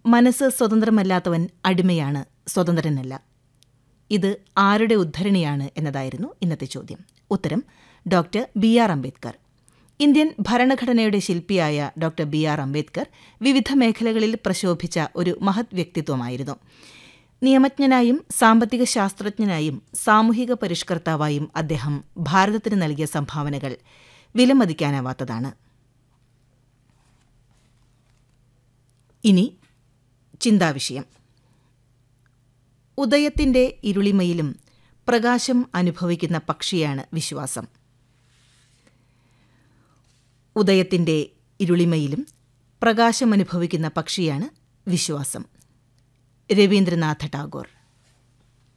മനസ്സ് സ്വതന്ത്രമല്ലാത്തവൻ അടിമയാണ് സ്വതന്ത്രനല്ല ഇത് ആരുടെ ഉദ്ധരണിയാണ് എന്നതായിരുന്നു ഇന്നത്തെ ചോദ്യം ഉത്തരം doctor B R Ambedkar Indian ഭരണഘടനയുടെ ശില്പിയായ ഡോക്ടർ ബി ആർ അംബേദ്കർ വിവിധ മേഖലകളിൽ പ്രശോഭിച്ച ഒരു മഹത് വ്യക്തിത്വമായിരുന്നു നിയമജ്ഞനായും സാമ്പത്തിക ശാസ്ത്രജ്ഞനായും സാമൂഹിക പരിഷ്കർത്താവായും അദ്ദേഹം ഭാരതത്തിന് നൽകിയ സംഭാവനകൾ വിലമതിക്കാനാവാത്തതാണ് ഇനി ചിന്താവിഷയം ഉദയത്തിന്റെ ഇരുളിമയിലും പ്രകാശം അനുഭവിക്കുന്ന പക്ഷിയാണ് വിശ്വാസം ഉദയത്തിന്റെ ഇരുളിമയിലും പ്രകാശം അനുഭവിക്കുന്ന പക്ഷിയാണ് വിശ്വാസം രവീന്ദ്രനാഥ ടാഗോർ